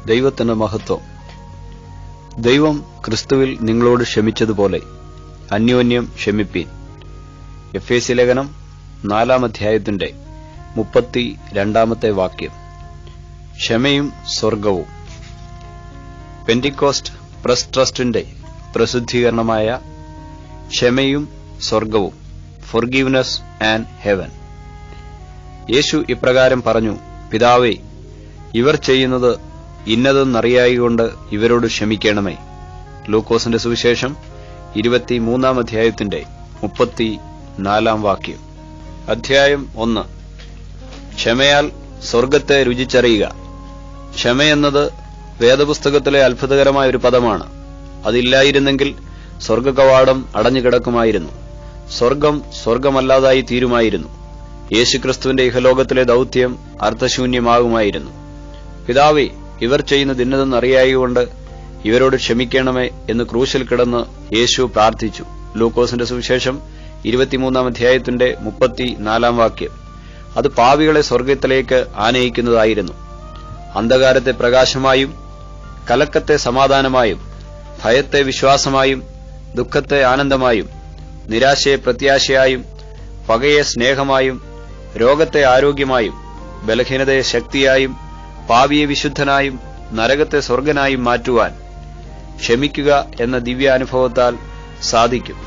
ദൈവത്തിന് മഹത്വം ദൈവം ക്രിസ്തുവിൽ നിങ്ങളോട് ക്ഷമിച്ചതുപോലെ അന്യോന്യം ക്ഷമിപ്പീൻ എഫ് എ സി ലേഖനം നാലാം അധ്യായത്തിന്റെ മുപ്പത്തി രണ്ടാമത്തെ വാക്യം ക്ഷമയും സ്വർഗവും പെന്റിക്കോസ്റ്റ് പ്രസ് ട്രസ്റ്റിന്റെ പ്രസിദ്ധീകരണമായ ക്ഷമയും സ്വർഗവും ഫൊർഗീവ്നെസ് ആൻഡ് ഹെവൻ യേശു ഇപ്രകാരം പറഞ്ഞു പിതാവേ ഇവർ ചെയ്യുന്നത് ഇന്നതെന്നറിയായികൊണ്ട് ഇവരോട് ക്ഷമിക്കണമേ ലൂക്കോസിന്റെ സുവിശേഷം ഇരുപത്തിമൂന്നാം അധ്യായത്തിന്റെ മുപ്പത്തി നാലാം വാക്യം അധ്യായം ഒന്ന് ക്ഷമയാൽ സ്വർഗത്തെ രുചിച്ചറിയുക ക്ഷമയെന്നത് വേദപുസ്തകത്തിലെ അത്ഭുതകരമായ ഒരു പദമാണ് അതില്ലായിരുന്നെങ്കിൽ സ്വർഗകവാടം അടഞ്ഞുകിടക്കുമായിരുന്നു സ്വർഗം സ്വർഗമല്ലാതായി തീരുമായിരുന്നു യേശുക്രിസ്തുവിന്റെ ഇഹലോകത്തിലെ ദൗത്യം അർത്ഥശൂന്യമാകുമായിരുന്നു പിതാവേ ഇവർ ചെയ്യുന്നത് ഇന്നതെന്നറിയായികൊണ്ട് ഇവരോട് ക്ഷമിക്കണമേ എന്ന് ക്രൂശിൽ കിടന്ന് യേശു പ്രാർത്ഥിച്ചു ലൂക്കോസിന്റെ സുവിശേഷം ഇരുപത്തിമൂന്നാം അധ്യായത്തിന്റെ മുപ്പത്തിനാലാം വാക്യം അത് പാവികളെ സ്വർഗത്തിലേക്ക് ആനയിക്കുന്നതായിരുന്നു അന്ധകാരത്തെ പ്രകാശമായും കലക്കത്തെ സമാധാനമായും ഭയത്തെ വിശ്വാസമായും ദുഃഖത്തെ ആനന്ദമായും നിരാശയെ പ്രത്യാശയായും പകയെ സ്നേഹമായും രോഗത്തെ ആരോഗ്യമായും ബലഹീനതയെ ശക്തിയായും പാവിയെ വിശുദ്ധനായും നരകത്തെ സ്വർഗനായും മാറ്റുവാൻ ക്ഷമിക്കുക എന്ന ദിവ്യാനുഭവത്താൽ സാധിക്കും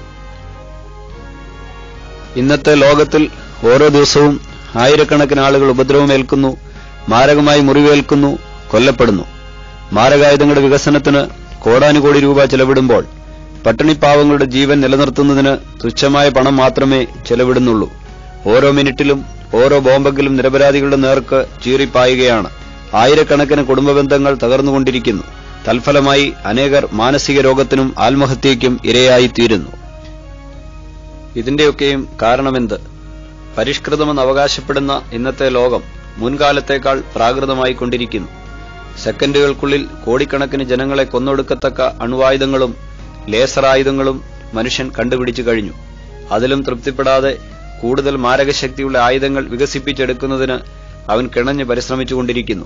ഇന്നത്തെ ലോകത്തിൽ ഓരോ ദിവസവും ആയിരക്കണക്കിന് ആളുകൾ ഉപദ്രവമേൽക്കുന്നു മാരകമായി മുറിവേൽക്കുന്നു കൊല്ലപ്പെടുന്നു മാരകായുധങ്ങളുടെ വികസനത്തിന് കോടാനുകോടി രൂപ ചെലവിടുമ്പോൾ പട്ടിണിപ്പാവങ്ങളുടെ ജീവൻ നിലനിർത്തുന്നതിന് തുച്ഛമായ പണം മാത്രമേ ചെലവിടുന്നുള്ളൂ ഓരോ മിനിറ്റിലും ഓരോ ബോംബെങ്കിലും നിരപരാധികളുടെ നേർക്ക് ചീറിപ്പായുകയാണ് ആയിരക്കണക്കിന് കുടുംബ ബന്ധങ്ങൾ തകർന്നുകൊണ്ടിരിക്കുന്നു തൽഫലമായി അനേകർ മാനസിക രോഗത്തിനും ആത്മഹത്യയ്ക്കും ഇരയായിത്തീരുന്നു ഇതിന്റെയൊക്കെയും കാരണമെന്ത് പരിഷ്കൃതമെന്ന് അവകാശപ്പെടുന്ന ഇന്നത്തെ ലോകം മുൻകാലത്തേക്കാൾ പ്രാകൃതമായിക്കൊണ്ടിരിക്കുന്നു സെക്കൻഡുകൾക്കുള്ളിൽ കോടിക്കണക്കിന് ജനങ്ങളെ കൊന്നൊടുക്കത്തക്ക അണുവായുധങ്ങളും ലേസർ ആയുധങ്ങളും മനുഷ്യൻ കണ്ടുപിടിച്ചു കഴിഞ്ഞു അതിലും തൃപ്തിപ്പെടാതെ കൂടുതൽ മാരകശക്തിയുള്ള ആയുധങ്ങൾ വികസിപ്പിച്ചെടുക്കുന്നതിന് അവൻ കിണഞ്ഞ് പരിശ്രമിച്ചുകൊണ്ടിരിക്കുന്നു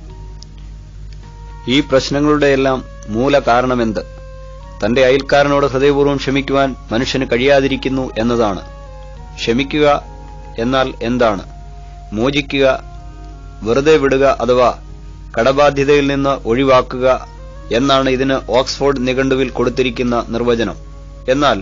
ഈ പ്രശ്നങ്ങളുടെയെല്ലാം മൂല കാരണമെന്ത് തന്റെ അയൽക്കാരനോട് ഹൃദയപൂർവ്വം ക്ഷമിക്കുവാൻ മനുഷ്യന് കഴിയാതിരിക്കുന്നു എന്നതാണ് ക്ഷമിക്കുക എന്നാൽ എന്താണ് മോചിക്കുക വെറുതെ വിടുക അഥവാ കടബാധ്യതയിൽ നിന്ന് ഒഴിവാക്കുക എന്നാണ് ഇതിന് ഓക്സ്ഫോർഡ് നിഘണ്ടുവിൽ കൊടുത്തിരിക്കുന്ന നിർവചനം എന്നാൽ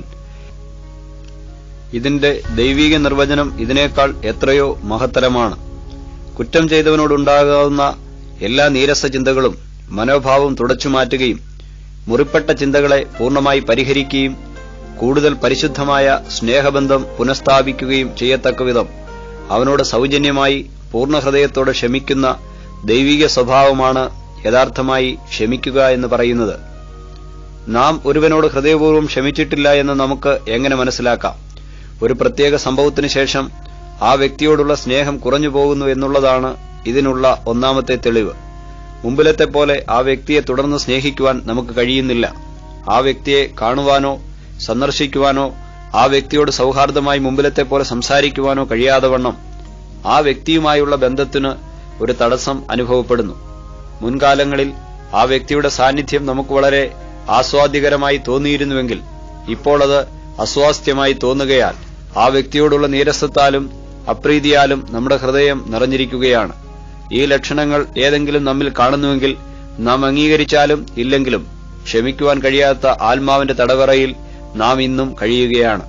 ഇതിന്റെ ദൈവീക നിർവചനം ഇതിനേക്കാൾ എത്രയോ മഹത്തരമാണ് കുറ്റം ചെയ്തവനോടുണ്ടാകാവുന്ന എല്ലാ നീരസ ചിന്തകളും മനോഭാവം തുടച്ചുമാറ്റുകയും മുറിപ്പെട്ട ചിന്തകളെ പൂർണ്ണമായി പരിഹരിക്കുകയും കൂടുതൽ പരിശുദ്ധമായ സ്നേഹബന്ധം പുനഃസ്ഥാപിക്കുകയും ചെയ്യത്തക്കവിധം അവനോട് സൗജന്യമായി പൂർണ്ണഹൃദയത്തോടെ ക്ഷമിക്കുന്ന ദൈവിക സ്വഭാവമാണ് യഥാർത്ഥമായി ക്ഷമിക്കുക എന്ന് പറയുന്നത് നാം ഒരുവനോട് ഹൃദയപൂർവ്വം ക്ഷമിച്ചിട്ടില്ല എന്ന് നമുക്ക് എങ്ങനെ മനസ്സിലാക്കാം ഒരു പ്രത്യേക സംഭവത്തിന് ശേഷം ആ വ്യക്തിയോടുള്ള സ്നേഹം കുറഞ്ഞു പോകുന്നു എന്നുള്ളതാണ് ഇതിനുള്ള ഒന്നാമത്തെ തെളിവ് മുമ്പിലത്തെ പോലെ ആ വ്യക്തിയെ തുടർന്ന് സ്നേഹിക്കുവാൻ നമുക്ക് കഴിയുന്നില്ല ആ വ്യക്തിയെ കാണുവാനോ സന്ദർശിക്കുവാനോ ആ വ്യക്തിയോട് സൗഹാർദ്ദമായി മുമ്പിലത്തെ പോലെ സംസാരിക്കുവാനോ കഴിയാതെ വണ്ണം ആ വ്യക്തിയുമായുള്ള ബന്ധത്തിന് ഒരു തടസ്സം അനുഭവപ്പെടുന്നു മുൻകാലങ്ങളിൽ ആ വ്യക്തിയുടെ സാന്നിധ്യം നമുക്ക് വളരെ ആസ്വാദ്യകരമായി തോന്നിയിരുന്നുവെങ്കിൽ ഇപ്പോൾ അത് അസ്വാസ്ഥ്യമായി തോന്നുകയാൽ ആ വ്യക്തിയോടുള്ള നീരസത്താലും അപ്രീതിയാലും നമ്മുടെ ഹൃദയം നിറഞ്ഞിരിക്കുകയാണ് ഈ ലക്ഷണങ്ങൾ ഏതെങ്കിലും നമ്മിൽ കാണുന്നുവെങ്കിൽ നാം അംഗീകരിച്ചാലും ഇല്ലെങ്കിലും ക്ഷമിക്കുവാൻ കഴിയാത്ത ആത്മാവിന്റെ തടവറയിൽ നാം ഇന്നും കഴിയുകയാണ്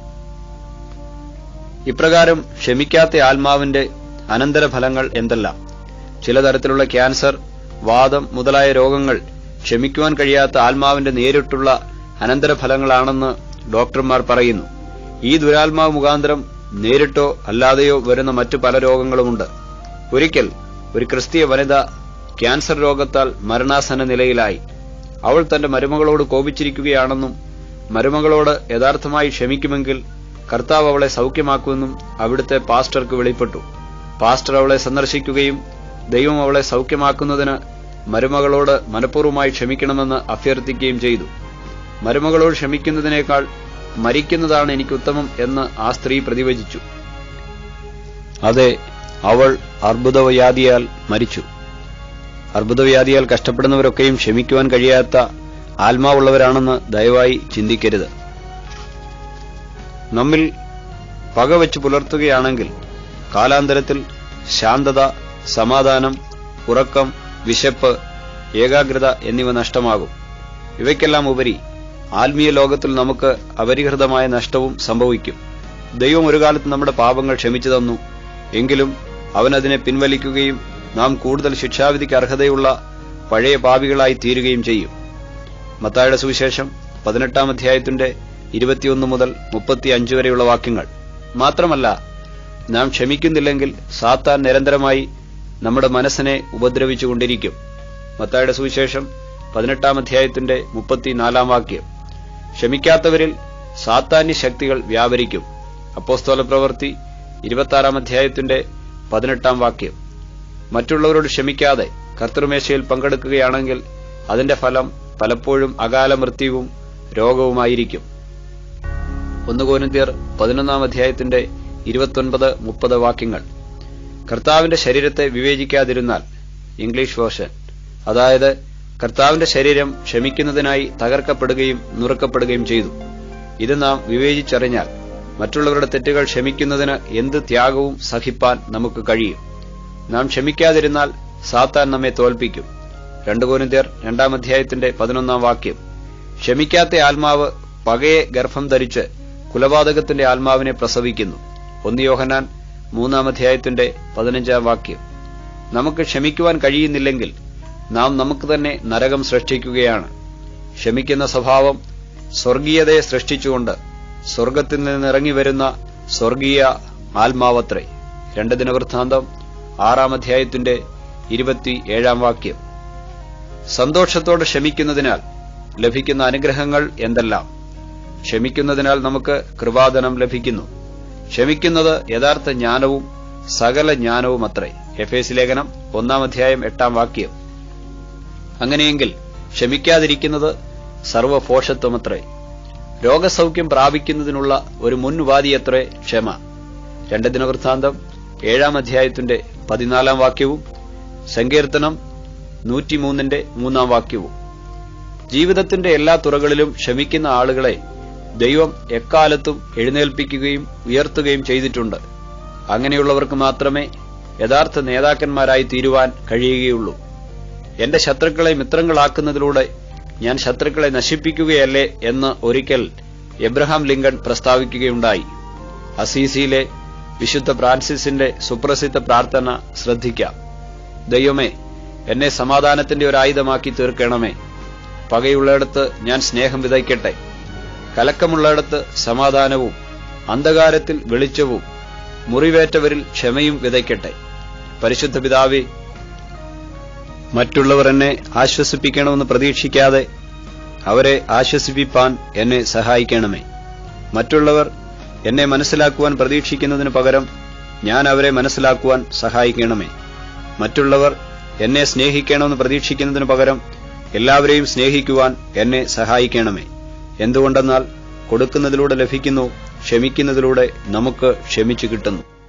ഇപ്രകാരം ക്ഷമിക്കാത്ത ആത്മാവിന്റെ അനന്തരഫലങ്ങൾ എന്തെല്ലാം ചിലതരത്തിലുള്ള ക്യാൻസർ വാദം മുതലായ രോഗങ്ങൾ ക്ഷമിക്കുവാൻ കഴിയാത്ത ആത്മാവിന്റെ നേരിട്ടുള്ള അനന്തരഫലങ്ങളാണെന്ന് ഡോക്ടർമാർ പറയുന്നു ഈ ദുരാത്മാവ് മുഖാന്തരം നേരിട്ടോ അല്ലാതെയോ വരുന്ന മറ്റു പല രോഗങ്ങളുമുണ്ട് ഒരിക്കൽ ഒരു ക്രിസ്തീയ വനിത ക്യാൻസർ രോഗത്താൽ മരണാസന്ന നിലയിലായി അവൾ തന്റെ മരുമകളോട് കോപിച്ചിരിക്കുകയാണെന്നും മരുമകളോട് യഥാർത്ഥമായി ക്ഷമിക്കുമെങ്കിൽ കർത്താവ് അവളെ സൗഖ്യമാക്കുമെന്നും അവിടുത്തെ പാസ്റ്റർക്ക് വെളിപ്പെട്ടു പാസ്റ്റർ അവളെ സന്ദർശിക്കുകയും ദൈവം അവളെ സൗഖ്യമാക്കുന്നതിന് മരുമകളോട് മനഃപൂർവ്വമായി ക്ഷമിക്കണമെന്ന് അഭ്യർത്ഥിക്കുകയും ചെയ്തു മരുമകളോട് ക്ഷമിക്കുന്നതിനേക്കാൾ മരിക്കുന്നതാണ് എനിക്ക് ഉത്തമം എന്ന് ആ സ്ത്രീ പ്രതിവചിച്ചു അതെ അവൾ അർബുദവ്യാധിയാൽ മരിച്ചു അർബുദവ്യാധിയാൽ കഷ്ടപ്പെടുന്നവരൊക്കെയും ക്ഷമിക്കുവാൻ കഴിയാത്ത ആത്മാവുള്ളവരാണെന്ന് ദയവായി ചിന്തിക്കരുത് നമ്മിൽ പകവെച്ച് പുലർത്തുകയാണെങ്കിൽ കാലാന്തരത്തിൽ ശാന്തത സമാധാനം ഉറക്കം വിശപ്പ് ഏകാഗ്രത എന്നിവ നഷ്ടമാകും ഇവയ്ക്കെല്ലാം ഉപരി ആത്മീയ ലോകത്തിൽ നമുക്ക് അപരിഹൃതമായ നഷ്ടവും സംഭവിക്കും ദൈവം ഒരു കാലത്ത് നമ്മുടെ പാപങ്ങൾ ക്ഷമിച്ചു തന്നു എങ്കിലും അവൻ അതിനെ പിൻവലിക്കുകയും നാം കൂടുതൽ ശിക്ഷാവിധിക്ക് അർഹതയുള്ള പഴയ പാപികളായി തീരുകയും ചെയ്യും മത്തായുടെ സുവിശേഷം പതിനെട്ടാം അധ്യായത്തിന്റെ ഇരുപത്തിയൊന്ന് മുതൽ മുപ്പത്തിയഞ്ച് വരെയുള്ള വാക്യങ്ങൾ മാത്രമല്ല നാം ക്ഷമിക്കുന്നില്ലെങ്കിൽ സാത്താൻ നിരന്തരമായി നമ്മുടെ മനസ്സിനെ ഉപദ്രവിച്ചുകൊണ്ടിരിക്കും മത്തായുടെ സുവിശേഷം പതിനെട്ടാം അധ്യായത്തിന്റെ മുപ്പത്തിനാലാം വാക്യം ക്ഷമിക്കാത്തവരിൽ സാത്താന്യ ശക്തികൾ വ്യാപരിക്കും അപ്പോസ്തോല പ്രവൃത്തി ഇരുപത്തിയാറാം അധ്യായത്തിന്റെ പതിനെട്ടാം വാക്യം മറ്റുള്ളവരോട് ക്ഷമിക്കാതെ കർത്തൃമേശയിൽ പങ്കെടുക്കുകയാണെങ്കിൽ അതിന്റെ ഫലം പലപ്പോഴും അകാല മൃത്യുവും രോഗവുമായിരിക്കും ഒന്ന് കോരിന്ത്യർ പതിനൊന്നാം അധ്യായത്തിന്റെ ഇരുപത്തൊൻപത് മുപ്പത് വാക്യങ്ങൾ കർത്താവിന്റെ ശരീരത്തെ വിവേചിക്കാതിരുന്നാൽ ഇംഗ്ലീഷ് വേർഷൻ അതായത് കർത്താവിന്റെ ശരീരം ക്ഷമിക്കുന്നതിനായി തകർക്കപ്പെടുകയും നുറുക്കപ്പെടുകയും ചെയ്തു ഇത് നാം വിവേചിച്ചറിഞ്ഞാൽ മറ്റുള്ളവരുടെ തെറ്റുകൾ ക്ഷമിക്കുന്നതിന് എന്ത് ത്യാഗവും സഹിപ്പാൻ നമുക്ക് കഴിയും നാം ക്ഷമിക്കാതിരുന്നാൽ സാത്താൻ നമ്മെ തോൽപ്പിക്കും രണ്ടു കോരിന്ത്യർ രണ്ടാം അധ്യായത്തിന്റെ പതിനൊന്നാം വാക്യം ക്ഷമിക്കാത്ത ആത്മാവ് പകയെ ഗർഭം ധരിച്ച് കുലപാതകത്തിന്റെ ആത്മാവിനെ പ്രസവിക്കുന്നു ഒന്ന് യോഹനാൻ മൂന്നാം അധ്യായത്തിന്റെ പതിനഞ്ചാം വാക്യം നമുക്ക് ക്ഷമിക്കുവാൻ കഴിയുന്നില്ലെങ്കിൽ നാം നമുക്ക് തന്നെ നരകം സൃഷ്ടിക്കുകയാണ് ക്ഷമിക്കുന്ന സ്വഭാവം സ്വർഗീയതയെ സൃഷ്ടിച്ചുകൊണ്ട് സ്വർഗത്തിൽ നിന്നിറങ്ങി വരുന്ന സ്വർഗീയ ആത്മാവത്രേ രണ്ട് ദിനവൃത്താന്തം ആറാം അധ്യായത്തിന്റെ ഇരുപത്തിയേഴാം വാക്യം സന്തോഷത്തോടെ ക്ഷമിക്കുന്നതിനാൽ ലഭിക്കുന്ന അനുഗ്രഹങ്ങൾ എന്തെല്ലാം ക്ഷമിക്കുന്നതിനാൽ നമുക്ക് കൃപാദനം ലഭിക്കുന്നു ക്ഷമിക്കുന്നത് യഥാർത്ഥ ജ്ഞാനവും സകല ജ്ഞാനവും അത്രേ എഫേസ് ലേഖനം ഒന്നാം അധ്യായം എട്ടാം വാക്യം അങ്ങനെയെങ്കിൽ ക്ഷമിക്കാതിരിക്കുന്നത് സർവഭോഷത്വമത്രേ രോഗസൗഖ്യം പ്രാപിക്കുന്നതിനുള്ള ഒരു മുൻവാദിയത്രേ ക്ഷമ രണ്ട് ദിനവൃത്താന്തം ഏഴാം അധ്യായത്തിന്റെ പതിനാലാം വാക്യവും സങ്കീർത്തനം നൂറ്റിമൂന്നിന്റെ മൂന്നാം വാക്യവും ജീവിതത്തിന്റെ എല്ലാ തുറകളിലും ക്ഷമിക്കുന്ന ആളുകളെ ദൈവം എക്കാലത്തും എഴുന്നേൽപ്പിക്കുകയും ഉയർത്തുകയും ചെയ്തിട്ടുണ്ട് അങ്ങനെയുള്ളവർക്ക് മാത്രമേ യഥാർത്ഥ നേതാക്കന്മാരായി തീരുവാൻ കഴിയുകയുള്ളൂ എന്റെ ശത്രുക്കളെ മിത്രങ്ങളാക്കുന്നതിലൂടെ ഞാൻ ശത്രുക്കളെ നശിപ്പിക്കുകയല്ലേ എന്ന് ഒരിക്കൽ എബ്രഹാം ലിങ്കൺ പ്രസ്താവിക്കുകയുണ്ടായി അസീസിയിലെ വിശുദ്ധ ഫ്രാൻസിസിന്റെ സുപ്രസിദ്ധ പ്രാർത്ഥന ശ്രദ്ധിക്കാം ദൈവമേ എന്നെ സമാധാനത്തിന്റെ ഒരു ആയുധമാക്കി തീർക്കണമേ പകയുള്ളിടത്ത് ഞാൻ സ്നേഹം വിതയ്ക്കട്ടെ കലക്കമുള്ളിടത്ത് സമാധാനവും അന്ധകാരത്തിൽ വെളിച്ചവും മുറിവേറ്റവരിൽ ക്ഷമയും വിതയ്ക്കട്ടെ പരിശുദ്ധ പിതാവേ മറ്റുള്ളവർ എന്നെ ആശ്വസിപ്പിക്കണമെന്ന് പ്രതീക്ഷിക്കാതെ അവരെ ആശ്വസിപ്പിപ്പാൻ എന്നെ സഹായിക്കണമേ മറ്റുള്ളവർ എന്നെ മനസ്സിലാക്കുവാൻ പ്രതീക്ഷിക്കുന്നതിന് പകരം ഞാൻ അവരെ മനസ്സിലാക്കുവാൻ സഹായിക്കണമേ മറ്റുള്ളവർ എന്നെ സ്നേഹിക്കണമെന്ന് പ്രതീക്ഷിക്കുന്നതിന് പകരം എല്ലാവരെയും സ്നേഹിക്കുവാൻ എന്നെ സഹായിക്കണമേ എന്തുകൊണ്ടെന്നാൽ കൊടുക്കുന്നതിലൂടെ ലഭിക്കുന്നു ക്ഷമിക്കുന്നതിലൂടെ നമുക്ക് ക്ഷമിച്ചു കിട്ടുന്നു